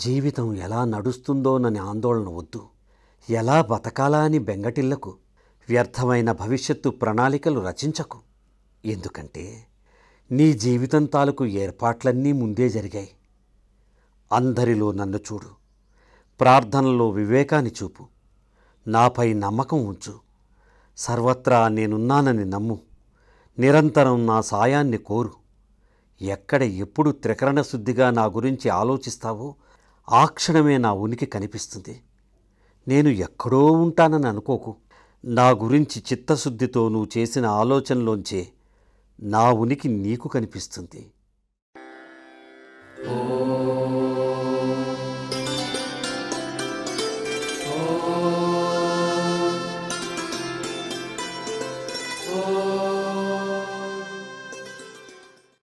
జీవితం ఎలా నడుస్తుందోనని ఆందోళన వద్దు ఎలా బతకాలా అని బెంగటిల్లకు వ్యర్థమైన భవిష్యత్తు ప్రణాళికలు రచించకు ఎందుకంటే నీ జీవితం తాలూకు ఏర్పాట్లన్నీ ముందే జరిగాయి అందరిలో నన్ను చూడు ప్రార్థనలో వివేకాన్ని చూపు నాపై నమ్మకం ఉంచు సర్వత్రా నేనున్నానని నమ్ము నిరంతరం నా సాయాన్ని కోరు ఎక్కడ ఎప్పుడు త్రికరణ శుద్ధిగా నా గురించి ఆలోచిస్తావో ఆ క్షణమే నా ఉనికి కనిపిస్తుంది నేను ఎక్కడో ఉంటానని అనుకోకు నా గురించి చిత్తశుద్ధితో నువ్వు చేసిన ఆలోచనలోంచే నా ఉనికి నీకు కనిపిస్తుంది ఓం